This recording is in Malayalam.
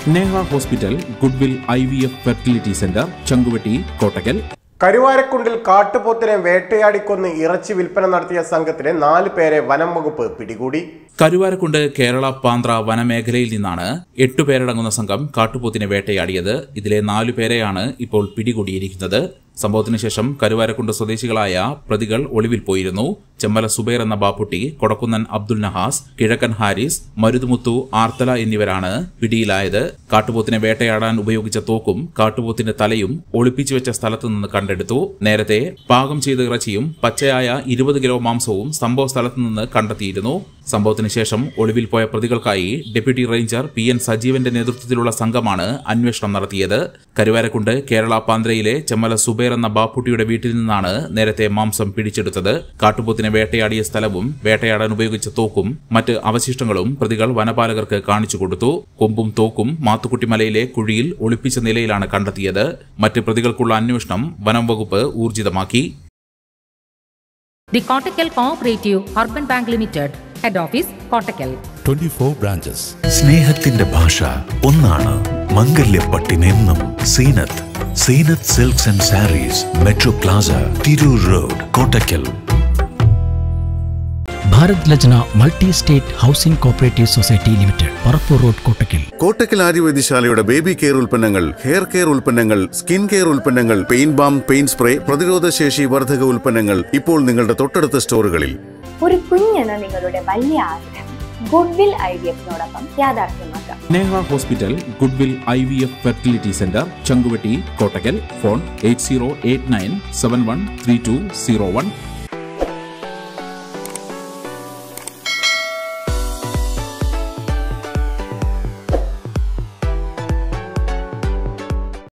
Neha hospital Goodwill I V F fertility centre Changuvetty Kottakkal കരുവാരക്കുണ്ടിൽ കാട്ടുപോത്തിനെ വേട്ടയാടിക്കൊന്ന് ഇറച്ചി വിൽപ്പന നടത്തിയ സംഘത്തിലെ നാല് പേരെ വനം വകുപ്പ് പിടികൂടി കരുവാരക്കുണ്ട് കേരള പാന്ത്ര വനമേഖലയിൽ നിന്നാണ് എട്ടുപേരടങ്ങുന്ന സംഘം കാട്ടുപോത്തിനെ വേട്ടയാടിയത് ഇതിലെ നാലു പേരെയാണ് ഇപ്പോൾ പിടികൂടിയിരിക്കുന്നത് സംഭവത്തിന് ശേഷം കരുവാരക്കുണ്ട് സ്വദേശികളായ പ്രതികൾ ഒളിവിൽ പോയിരുന്നു ചെമ്മല സുബൈർ എന്ന ബാപ്പുട്ടി കൊടക്കുന്നൻ അബ്ദുൽ നഹാസ് കിഴക്കൻ ഹാരിസ് മരുതുമുത്തു ആർത്തല എന്നിവരാണ് പിടിയിലായത് കാട്ടുപോത്തിനെ വേട്ടയാടാൻ ഉപയോഗിച്ച തോക്കും കാട്ടുപോത്തിന്റെ തലയും ഒളിപ്പിച്ചു വെച്ച സ്ഥലത്തു നിന്ന് കണ്ടെടുത്തു നേരത്തെ പാകം ചെയ്ത ഇറച്ചിയും പച്ചയായ ഇരുപത് കിലോ മാംസവും സംഭവ സ്ഥലത്തു നിന്ന് കണ്ടെത്തിയിരുന്നു സംഭവത്തിന് ശേഷം ഒളിവിൽ പോയ പ്രതികൾക്കായി ഡെപ്യൂട്ടി റേഞ്ചർ പി എൻ സജീവന്റെ നേതൃത്വത്തിലുള്ള സംഘമാണ് അന്വേഷണം നടത്തിയത് കരുവാരക്കുണ്ട് കേരള പാന്ത്രയിലെ ചെമ്മല സുബൈർ എന്ന ബാപ്പുട്ടിയുടെ വീട്ടിൽ നിന്നാണ് നേരത്തെ മാംസം പിടിച്ചെടുത്തത് കാട്ടുപോത്തിനെ വേട്ടയാടിയ സ്ഥലവും വേട്ടയാടാൻ ഉപയോഗിച്ച തോക്കും മറ്റ് അവശിഷ്ടങ്ങളും പ്രതികൾ വനപാലകർക്ക് കാണിച്ചു കൊടുത്തു കൊമ്പും തോക്കും മാത്തുക്കുട്ടിമലയിലെ കുഴിയിൽ ഒളിപ്പിച്ച നിലയിലാണ് കണ്ടെത്തിയത് മറ്റ് പ്രതികൾക്കുള്ള അന്വേഷണം വനം വകുപ്പ് ഊർജിതമാക്കി The Kottakkal Cooperative Urban Bank Limited, Head Office, Kottakkal. 24 branches. സ്നേഹത്തിന്റെ ഭാഷ ഒന്നാണ് മംഗല്യപ്പട്ടിനെന്നും Zeenath Zeenath silks and sarees metro plaza Tirur road Kottakkal Bharat Lajna multi state housing cooperative society limited Parappur road Kottakkal Kottakkal ആര്യവൈദ്യശാലയുടെ ബേബി കെയർ ഉൽപ്പന്നങ്ങൾ ഹെയർ കെയർ ഉൽപ്പന്നങ്ങൾ സ്കിൻ കെയർ ഉൽപ്പന്നങ്ങൾ പെയിൻ ബാം പെയിൻ സ്പ്രേ പ്രതിരോധശേഷി വർധക ഉൽപ്പന്നങ്ങൾ ഇപ്പോൾ നിങ്ങളുടെ തൊട്ടടുത്ത സ്റ്റോറുകളിൽ ഒരു കുഞ്ഞെന്ന നിങ്ങളുടെ വലിയ ആഗ്രഹം ഗുഡ്വിൽ ഐ ഡി എഫിനോടൊപ്പം യാഥാർത്ഥ്യമാക്കാം Neha hospital Goodwill I V F fertility centre Changuvetty Kottakkal phone eight zero eight nine seven one three two zero one